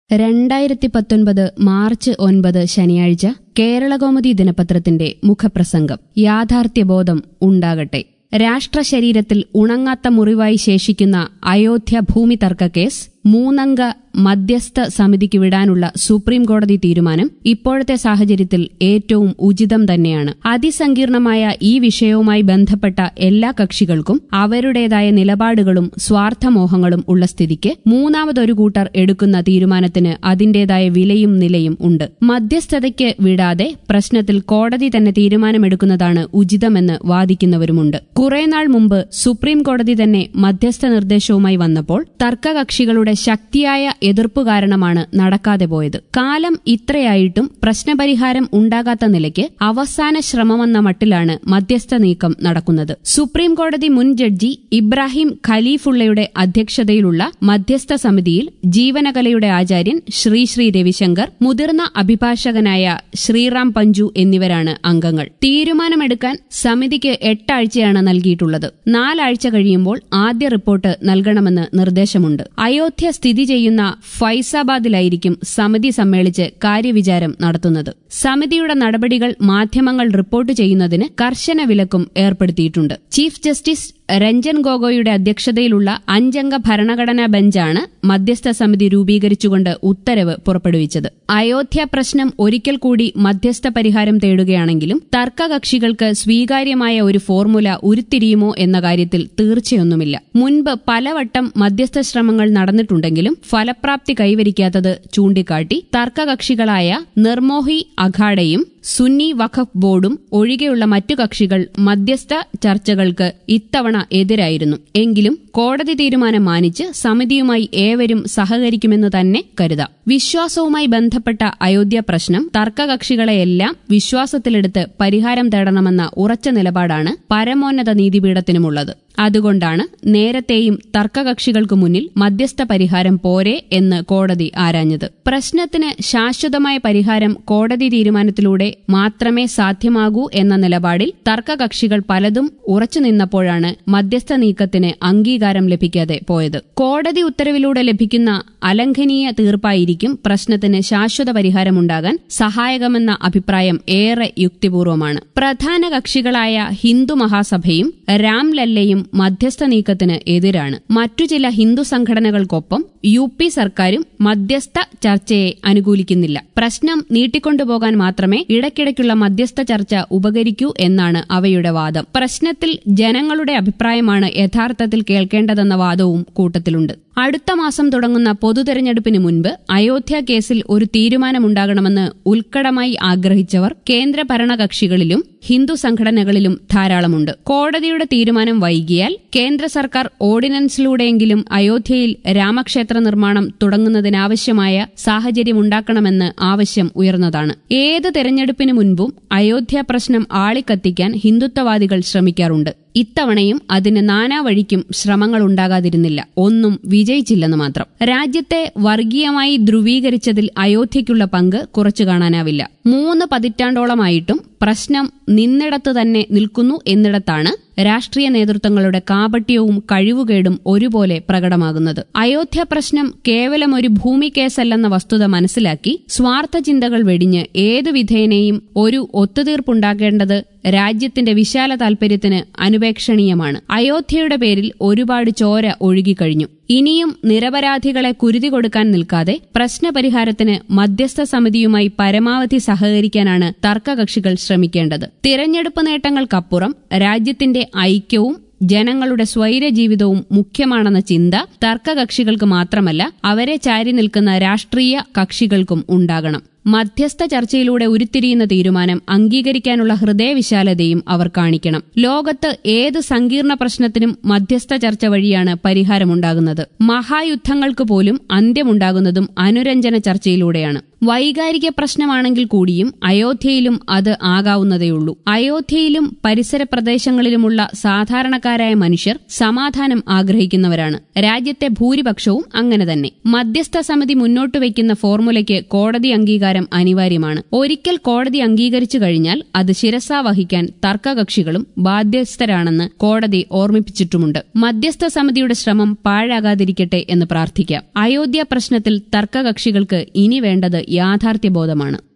രണ്ടായിരത്തി പത്തൊൻപത് മാർച്ച് ഒൻപത് ശനിയാഴ്ച കേരളകൗമുദി ദിനപത്രത്തിന്റെ മുഖപ്രസംഗം യാഥാർത്ഥ്യബോധം ഉണ്ടാകട്ടെ രാഷ്ട്ര ശരീരത്തിൽ ഉണങ്ങാത്ത മുറിവായി ശേഷിക്കുന്ന അയോധ്യ ഭൂമി തർക്ക കേസ് മൂന്നംഗ മധ്യസ്ഥ സമിതിക്ക് വിടാനുള്ള സുപ്രീം കോടതി തീരുമാനം ഇപ്പോഴത്തെ സാഹചര്യത്തിൽ ഏറ്റവും ഉചിതം തന്നെയാണ് അതിസങ്കീർണമായ ഈ വിഷയവുമായി ബന്ധപ്പെട്ട എല്ലാ കക്ഷികൾക്കും അവരുടേതായ നിലപാടുകളും സ്വാർത്ഥമോഹങ്ങളും ഉള്ള സ്ഥിതിക്ക് മൂന്നാമതൊരു കൂട്ടർ എടുക്കുന്ന തീരുമാനത്തിന് അതിന്റേതായ വിലയും നിലയും ഉണ്ട് മധ്യസ്ഥതയ്ക്ക് വിടാതെ പ്രശ്നത്തിൽ കോടതി തന്നെ തീരുമാനമെടുക്കുന്നതാണ് ഉചിതമെന്ന് വാദിക്കുന്നവരുമുണ്ട് കുറേനാൾ മുമ്പ് സുപ്രീം കോടതി തന്നെ മധ്യസ്ഥ നിർദ്ദേശവുമായി വന്നപ്പോൾ തർക്കകക്ഷികളുടെ ശക്തിയായ എതിർപ്പ് കാരണമാണ് നടക്കാതെ പോയത് കാലം ഇത്രയായിട്ടും പ്രശ്നപരിഹാരം ഉണ്ടാകാത്ത നിലയ്ക്ക് അവസാന ശ്രമമെന്ന മട്ടിലാണ് മധ്യസ്ഥ നീക്കം നടക്കുന്നത് സുപ്രീം കോടതി മുൻ ജഡ്ജി ഇബ്രാഹിം ഖലീഫുള്ളയുടെ അധ്യക്ഷതയിലുള്ള മധ്യസ്ഥ സമിതിയിൽ ജീവനകലയുടെ ആചാര്യൻ ശ്രീ ശ്രീ രവിശങ്കർ മുതിർന്ന അഭിഭാഷകനായ ശ്രീറാം പഞ്ചു എന്നിവരാണ് അംഗങ്ങൾ തീരുമാനമെടുക്കാൻ സമിതിക്ക് എട്ടാഴ്ചയാണ് നൽകിയിട്ടുള്ളത് നാലാഴ്ച കഴിയുമ്പോൾ ആദ്യ റിപ്പോർട്ട് നൽകണമെന്ന് നിർദ്ദേശമുണ്ട് അയോധ്യ സ്ഥിതി ചെയ്യുന്ന ഫൈസാബാദിലായിരിക്കും സമിതി സമ്മേളിച്ച് കാര്യവിചാരം നടത്തുന്നത് സമിതിയുടെ നടപടികൾ മാധ്യമങ്ങൾ റിപ്പോർട്ട് ചെയ്യുന്നതിന് കർശന വിലക്കും ഏർപ്പെടുത്തിയിട്ടുണ്ട് ചീഫ് ജസ്റ്റിസ് രഞ്ജൻ ഗൊഗോയുടെ അധ്യക്ഷതയിലുള്ള അഞ്ചംഗ ഭരണഘടനാ ബെഞ്ചാണ് മധ്യസ്ഥ സമിതി രൂപീകരിച്ചുകൊണ്ട് ഉത്തരവ് പുറപ്പെടുവിച്ചത് അയോധ്യ പ്രശ്നം ഒരിക്കൽ കൂടി മധ്യസ്ഥ പരിഹാരം തേടുകയാണെങ്കിലും തർക്കകക്ഷികൾക്ക് സ്വീകാര്യമായ ഒരു ഫോർമുല ഉരുത്തിരിയുമോ എന്ന കാര്യത്തിൽ തീർച്ചയൊന്നുമില്ല മുൻപ് പലവട്ടം മധ്യസ്ഥ ശ്രമങ്ങൾ നടന്നിട്ടുണ്ടെങ്കിലും ഫലപ്രാപ്തി കൈവരിക്കാത്തത് ചൂണ്ടിക്കാട്ടി തർക്കകക്ഷികളായ നിർമോഹി അഖാഡയും സുന്നി വഖഫ് ബോർഡും ഒഴികെയുള്ള മറ്റു കക്ഷികൾ മധ്യസ്ഥ ചർച്ചകൾക്ക് ഇത്തവണ എതിരായിരുന്നു എങ്കിലും കോടതി തീരുമാനം മാനിച്ച് സമിതിയുമായി ഏവരും സഹകരിക്കുമെന്ന് തന്നെ കരുതാം വിശ്വാസവുമായി ബന്ധപ്പെട്ട അയോധ്യ പ്രശ്നം തർക്കകക്ഷികളെയെല്ലാം വിശ്വാസത്തിലെടുത്ത് പരിഹാരം തേടണമെന്ന ഉറച്ച നിലപാടാണ് പരമോന്നത നീതിപീഠത്തിനുമുള്ളത് അതുകൊണ്ടാണ് നേരത്തെയും തർക്കകക്ഷികൾക്ക് മുന്നിൽ മധ്യസ്ഥ പരിഹാരം പോരെ എന്ന് കോടതി ആരാഞ്ഞത് പ്രശ്നത്തിന് ശാശ്വതമായ പരിഹാരം കോടതി തീരുമാനത്തിലൂടെ മാത്രമേ സാധ്യമാകൂ എന്ന നിലപാടിൽ തർക്കകക്ഷികൾ പലതും ഉറച്ചു നിന്നപ്പോഴാണ് മധ്യസ്ഥ നീക്കത്തിന് അംഗീകാരം ലഭിക്കാതെ പോയത് കോടതി ഉത്തരവിലൂടെ ലഭിക്കുന്ന അലംഘനീയ തീർപ്പായിരിക്കും പ്രശ്നത്തിന് ശാശ്വത പരിഹാരമുണ്ടാകാൻ സഹായകമെന്ന അഭിപ്രായം ഏറെ യുക്തിപൂർവമാണ് പ്രധാന കക്ഷികളായ ഹിന്ദു മഹാസഭയും രാംലല്ലയും മധ്യസ്ഥ നീക്കത്തിന് എതിരാണ് മറ്റു ചില ഹിന്ദു സംഘടനകൾക്കൊപ്പം യു പി സർക്കാരും മധ്യസ്ഥ ചർച്ചയെ അനുകൂലിക്കുന്നില്ല പ്രശ്നം നീട്ടിക്കൊണ്ടുപോകാൻ മാത്രമേ ഇടയ്ക്കിടയ്ക്കുള്ള മധ്യസ്ഥ ചർച്ച ഉപകരിക്കൂ എന്നാണ് അവയുടെ വാദം പ്രശ്നത്തിൽ ജനങ്ങളുടെ അഭിപ്രായമാണ് യഥാർത്ഥത്തിൽ കേൾക്കേണ്ടതെന്ന വാദവും കൂട്ടത്തിലുണ്ട് അടുത്ത മാസം തുടങ്ങുന്ന പൊതുതെരഞ്ഞെടുപ്പിന് മുൻപ് അയോധ്യ കേസിൽ ഒരു തീരുമാനമുണ്ടാകണമെന്ന് ഉത്കടമായി ആഗ്രഹിച്ചവർ കേന്ദ്ര ഭരണകക്ഷികളിലും ഹിന്ദു സംഘടനകളിലും ധാരാളമുണ്ട് കോടതിയുടെ തീരുമാനം വൈകിയാൽ കേന്ദ്ര സർക്കാർ ഓർഡിനൻസിലൂടെയെങ്കിലും അയോധ്യയിൽ രാമക്ഷേത്ര നിർമ്മാണം തുടങ്ങുന്നതിനാവശ്യമായ സാഹചര്യമുണ്ടാക്കണമെന്ന് ആവശ്യം ഉയർന്നതാണ് ഏത് തെരഞ്ഞെടുപ്പിന് മുൻപും അയോധ്യ പ്രശ്നം ആളിക്കത്തിക്കാൻ ഹിന്ദുത്വവാദികൾ ശ്രമിക്കാറുണ്ട് ഇത്തവണയും അതിന് നാനാവഴിക്കും ശ്രമങ്ങൾ ഉണ്ടാകാതിരുന്നില്ല ഒന്നും വിജയിച്ചില്ലെന്ന് മാത്രം രാജ്യത്തെ വർഗീയമായി ധ്രുവീകരിച്ചതിൽ അയോധ്യയ്ക്കുള്ള പങ്ക് കുറച്ചു കാണാനാവില്ല മൂന്ന് പതിറ്റാണ്ടോളമായിട്ടും പ്രശ്നം നിന്നിടത്ത് തന്നെ നിൽക്കുന്നു എന്നിടത്താണ് രാഷ്ട്രീയ നേതൃത്വങ്ങളുടെ കാപട്യവും കഴിവുകേടും ഒരുപോലെ പ്രകടമാകുന്നത് അയോധ്യ പ്രശ്നം കേവലം ഒരു ഭൂമി കേസല്ലെന്ന വസ്തുത മനസ്സിലാക്കി സ്വാർത്ഥ ചിന്തകൾ വെടിഞ്ഞ് ഏതു വിധേനയും ഒരു ഒത്തുതീർപ്പുണ്ടാക്കേണ്ടത് രാജ്യത്തിന്റെ വിശാല താൽപര്യത്തിന് അനുപേക്ഷണീയമാണ് അയോധ്യയുടെ പേരിൽ ഒരുപാട് ചോര ഒഴുകിക്കഴിഞ്ഞു ഇനിയും നിരപരാധികളെ കുരുതി കൊടുക്കാൻ നിൽക്കാതെ പ്രശ്നപരിഹാരത്തിന് മധ്യസ്ഥ സമിതിയുമായി പരമാവധി സഹകരിക്കാനാണ് തർക്കകക്ഷികൾ ശ്രമിക്കേണ്ടത് തിരഞ്ഞെടുപ്പ് നേട്ടങ്ങൾക്കപ്പുറം രാജ്യത്തിന്റെ ഐക്യവും ജനങ്ങളുടെ സ്വൈരജീവിതവും മുഖ്യമാണെന്ന ചിന്ത തർക്കകക്ഷികൾക്ക് മാത്രമല്ല അവരെ ചാരി നിൽക്കുന്ന രാഷ്ട്രീയ കക്ഷികൾക്കും ഉണ്ടാകണം മധ്യസ്ഥ ചർച്ചയിലൂടെ ഉരുത്തിരിയുന്ന തീരുമാനം അംഗീകരിക്കാനുള്ള ഹൃദയവിശാലതയും അവർ കാണിക്കണം ലോകത്ത് ഏത് സങ്കീർണ പ്രശ്നത്തിനും മധ്യസ്ഥ ചർച്ച വഴിയാണ് പരിഹാരമുണ്ടാകുന്നത് മഹായുദ്ധങ്ങൾക്ക് പോലും അന്ത്യമുണ്ടാകുന്നതും അനുരഞ്ജന ചർച്ചയിലൂടെയാണ് വൈകാരിക പ്രശ്നമാണെങ്കിൽ കൂടിയും അയോധ്യയിലും അത് ആകാവുന്നതേയുള്ളൂ അയോധ്യയിലും പരിസര പ്രദേശങ്ങളിലുമുള്ള സാധാരണക്കാരായ മനുഷ്യർ സമാധാനം ആഗ്രഹിക്കുന്നവരാണ് രാജ്യത്തെ ഭൂരിപക്ഷവും അങ്ങനെ തന്നെ മധ്യസ്ഥ സമിതി മുന്നോട്ട് വയ്ക്കുന്ന ഫോർമുലയ്ക്ക് കോടതി അംഗീകാരം പരിഹാരം അനിവാര്യമാണ് ഒരിക്കൽ കോടതി അംഗീകരിച്ചു കഴിഞ്ഞാൽ അത് ശിരസാ വഹിക്കാൻ തർക്കകക്ഷികളും ബാധ്യസ്ഥരാണെന്ന് കോടതി ഓർമ്മിപ്പിച്ചിട്ടുമുണ്ട് മധ്യസ്ഥ സമിതിയുടെ ശ്രമം പാഴാകാതിരിക്കട്ടെ എന്ന് പ്രാർത്ഥിക്കാം അയോധ്യ പ്രശ്നത്തിൽ തർക്കകക്ഷികൾക്ക് ഇനി വേണ്ടത് യാഥാർത്ഥ്യബോധമാണ്